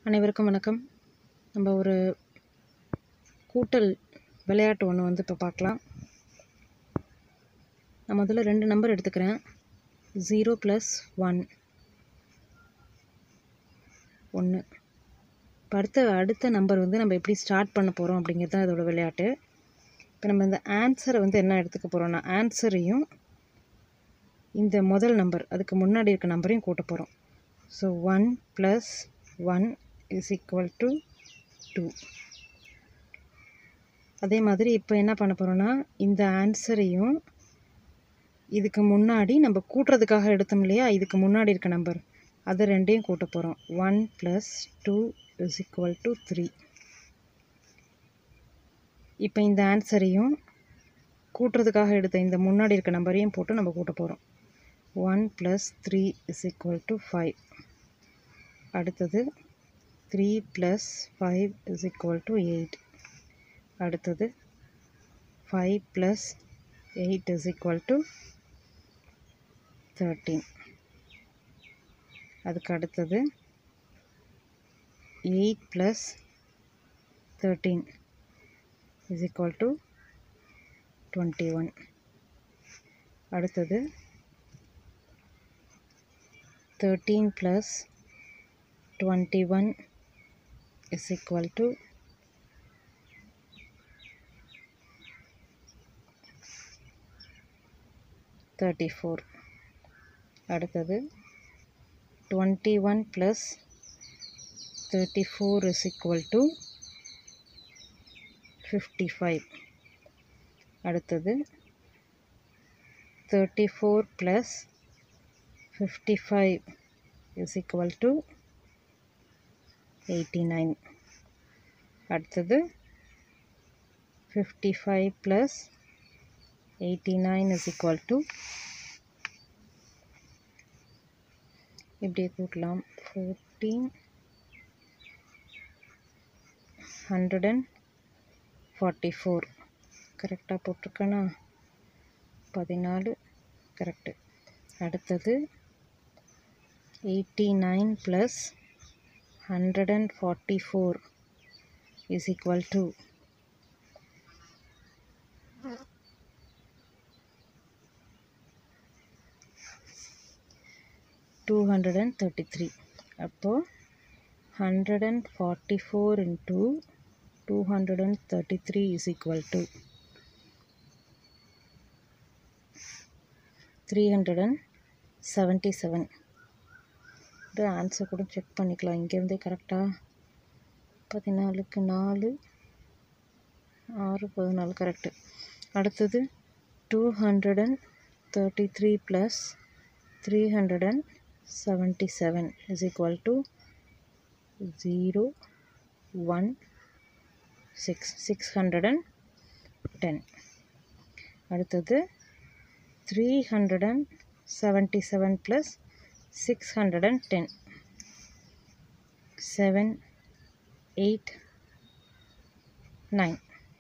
அனைவருக்கும் வணக்கம் நம்ம ஒரு கூட்டல் விளையாட்டு ஒன்று வந்து இப்போ பார்க்கலாம் நான் முதல்ல ரெண்டு நம்பர் எடுத்துக்கிறேன் ஜீரோ ப்ளஸ் ஒன் ஒன்று இப்போ அடுத்த அடுத்த நம்பர் வந்து நம்ம எப்படி ஸ்டார்ட் பண்ண போகிறோம் அப்படிங்கிறது தான் இதோட விளையாட்டு இப்போ நம்ம இந்த ஆன்சரை வந்து என்ன எடுத்துக்க போகிறோம்னா ஆன்சரையும் இந்த முதல் நம்பர் அதுக்கு முன்னாடி இருக்க நம்பரையும் கூட்ட போகிறோம் so one plus one is equal to two அதே மாதிரி இப்போ என்ன பண்ண போகிறோன்னா இந்த ஆன்சரையும் இதுக்கு முன்னாடி நம்ம கூட்டுறதுக்காக எடுத்தோம் இல்லையா இதுக்கு முன்னாடி இருக்க நம்பர் அதை ரெண்டையும் கூட்ட போகிறோம் one plus two is equal to three இப்போ இந்த ஆன்சரையும் கூட்டுறதுக்காக எடுத்த இந்த முன்னாடி இருக்க நம்பரையும் போட்டு நம்ம கூட்ட போகிறோம் one plus three is equal to five அடுத்தது three plus five is equal to eight அடுத்தது five plus eight is equal to thirteen அதுக்கு அடுத்தது eight plus thirteen is equal to twenty one அடுத்தது thirteen plus twenty one is equal to thirty four அடுத்தது twenty one plus thirty four is equal to fifty five அடுத்தது thirty four plus fifty five is equal to eighty nine அடுத்தது fifty five plus eighty nine is equal to இப்படியே கூட்டலாம் fourteen hundred and forty four கரெக்டாக போட்டிருக்கேனா பதினாலு correct அடுத்தது eighty nine plus hundred and forty four is equal to two hundred and thirty three அப்போது hundred and forty four into two hundred and thirty three is equal to three hundred and seventy seven இது answer கூட check பண்ணிக்கலாம் இங்கேருந்தே கரெக்டாக பதினாலுக்கு நாலு ஆறு பதினாலு கரெக்டு அடுத்தது two hundred and thirty three plus three hundred and seventy seven is equal to zero one six six hundred and ten அடுத்தது three hundred and seventy seven plus six hundred and ten seven eight nine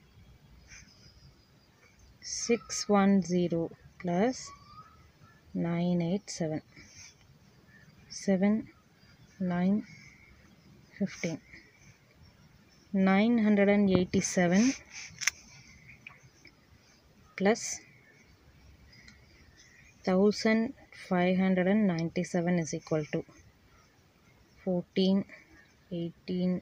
six one zero plus nine eight seven seven nine fifteen nine hundred and eighty seven plus thousand five hundred and ninety seven is equal to fourteen eighteen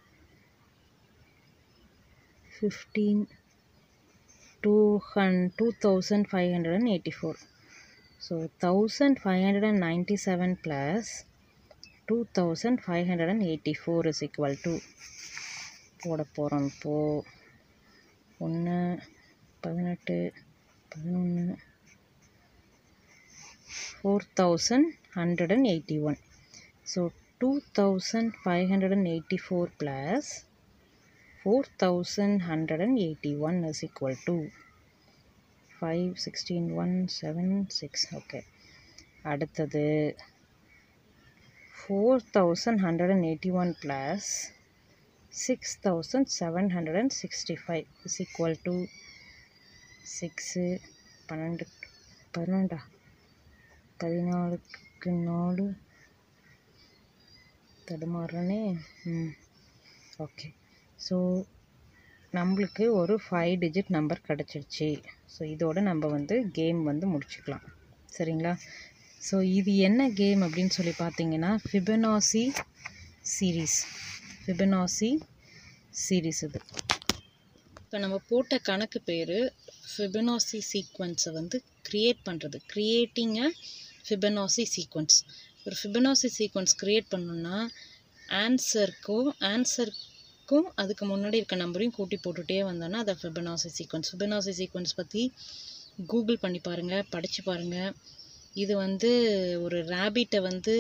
fifteen two ஹன் two thousand five hundred and eighty four so thousand five hundred and ninety seven plus two thousand five hundred and eighty four is equal to போட போகிறோம் இப்போது ஒன்று பதினெட்டு பதினொன்று four thousand hundred and eighty one so two thousand five hundred and eighty four plus four thousand hundred and eighty one is equal to five sixteen one seven six okay அடுத்தது four thousand hundred and eighty one plus six thousand seven hundred and sixty five is equal to six பன்னெண்டு பதினொண்டா பதினாலுக்கு நாலு தடுமாறுறேனே ம் okay so நம்மளுக்கு ஒரு five digit number கிடச்சிருச்சு so இதோட நம்ம வந்து கேம் வந்து முடிச்சுக்கலாம் சரிங்களா ஸோ இது என்ன கேம் அப்படின்னு சொல்லி பார்த்தீங்கன்னா ஃபிபனாசி சீரீஸ் ஃபிபனாசி சீரீஸ் இது இப்போ நம்ம போட்ட கணக்கு பேர் ஃபிபனாசி சீக்வன்ஸை வந்து க்ரியேட் பண்ணுறது க்ரியேட்டிங் அ ஃபிபனாசி சீக்வன்ஸ் ஒரு ஃபிபனாசி சீக்வன்ஸ் க்ரியேட் பண்ணணுன்னா ஆன்சருக்கும் ஆன்சருக்கும் அதுக்கு முன்னாடி இருக்க நம்பரையும் கூட்டி போட்டுகிட்டே வந்தோன்னா அதை ஃபிபனாசி சீக்வன்ஸ் ஃபிபனாசி சீக்வன்ஸ் பற்றி கூகுள் பண்ணி பாருங்கள் படித்து பாருங்கள் இது வந்து ஒரு ரேபிட்டை வந்து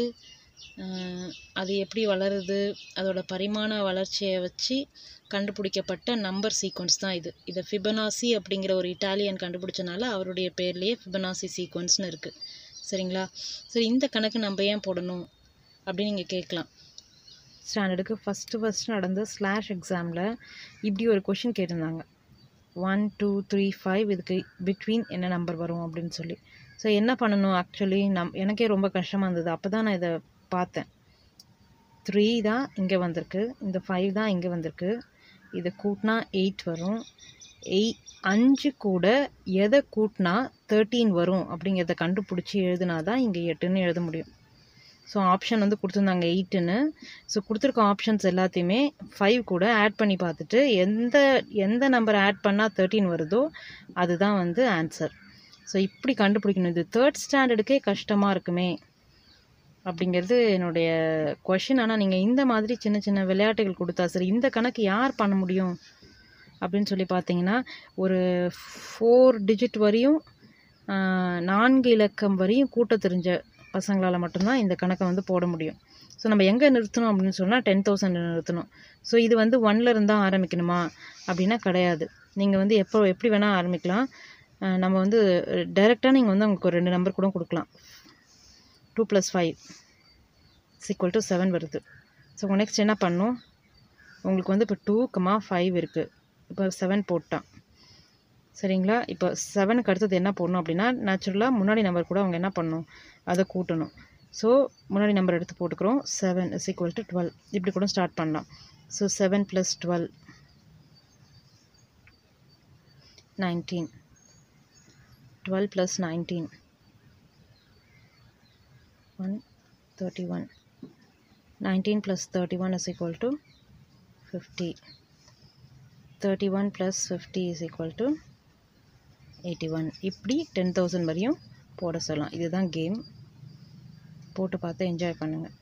அது எப்படி வளருது அதோட பரிமாண வளர்ச்சியை வச்சு கண்டுபிடிக்கப்பட்ட நம்பர் சீக்வன்ஸ் தான் இது இதை ஃபிபனாசி அப்படிங்கிற ஒரு இட்டாலியன் கண்டுபிடிச்சனால அவருடைய பேர்லேயே ஃபிபனாசி சீக்வன்ஸ்னு இருக்குது சரிங்களா சரி இந்த கணக்கு நம்ம ஏன் போடணும் அப்படின்னு நீங்கள் கேட்கலாம் ஸ்டாண்டர்டுக்கு ஃபஸ்ட்டு ஃபஸ்ட்டு நடந்த ஸ்லாஷ் எக்ஸாமில் இப்படி ஒரு கொஷின் கேட்டிருந்தாங்க ஒன் டூ த்ரீ ஃபைவ் இதுக்கு பிட்வீன் என்ன நம்பர் வரும் அப்படின்னு சொல்லி ஸோ என்ன பண்ணணும் ஆக்சுவலி நம் எனக்கே ரொம்ப கஷ்டமாக இருந்தது அப்போ தான் நான் இதை பார்த்தேன் த்ரீ தான் இங்கே வந்திருக்கு இந்த ஃபைவ் தான் இங்கே வந்திருக்கு இதை கூட்டினா எயிட் வரும் எய் அஞ்சு கூட எதை கூட்டினா தேர்ட்டீன் வரும் அப்படிங்கிறத கண்டுபிடிச்சி எழுதுனா தான் இங்கே எட்டுன்னு எழுத முடியும் ஸோ ஆப்ஷன் வந்து கொடுத்துருந்தாங்க எயிட்டுன்னு ஸோ கொடுத்துருக்க ஆப்ஷன்ஸ் எல்லாத்தையுமே ஃபைவ் கூட ஆட் பண்ணி பார்த்துட்டு எந்த எந்த நம்பர் ஆட் பண்ணால் தேர்ட்டீன் வருதோ அதுதான் வந்து ஆன்சர் ஸோ இப்படி கண்டுபிடிக்கணும் இது தேர்ட் ஸ்டாண்டர்டுக்கே கஷ்டமாக இருக்குமே அப்படிங்கிறது என்னுடைய கொஷின் ஆனால் நீங்கள் இந்த மாதிரி சின்ன சின்ன விளையாட்டுகள் கொடுத்தா சரி இந்த கணக்கு யார் பண்ண முடியும் அப்படின்னு சொல்லி பார்த்தீங்கன்னா ஒரு ஃபோர் டிஜிட் வரையும் நான்கு இலக்கம் வரையும் கூட்ட தெரிஞ்ச பசங்களால் மட்டும்தான் இந்த கணக்கை வந்து போட முடியும் ஸோ நம்ம எங்கே நிறுத்தணும் அப்படின்னு சொன்னால் டென் தௌசண்ட் நிறுத்தணும் ஸோ இது வந்து ஒன்ல இருந்தால் ஆரம்பிக்கணுமா அப்படின்னா கிடையாது நீங்கள் வந்து எப்போ எப்படி வேணால் ஆரம்பிக்கலாம் நம்ம வந்து டைரெக்டாக நீங்கள் வந்து உங்களுக்கு ஒரு ரெண்டு நம்பர் கூட கொடுக்கலாம் two plus five equal to seven வருது ஸோ நெக்ஸ்ட் என்ன பண்ணும் உங்களுக்கு வந்து இப்போ டூ கமா ஃபைவ் இருக்குது இப்போ செவன் போட்டான் சரிங்களா இப்போ செவனுக்கு அடுத்தது என்ன போடணும் அப்படின்னா நேச்சுரலாக முன்னாடி நம்பர் கூட அவங்க என்ன பண்ணணும் அதை கூட்டணும் ஸோ முன்னாடி நம்பர் எடுத்து போட்டுக்கிறோம் seven is equal to twelve இப்படி கூட ஸ்டார்ட் பண்ணலாம் so seven plus twelve nineteen twelve plus nineteen one thirty one nineteen plus thirty one is equal to fifty thirty one plus fifty is equal to eighty one இப்படி ten thousand வரையும் போட சொல்லலாம் இதுதான் game போட்டு பார்த்து enjoy பண்ணுங்கள்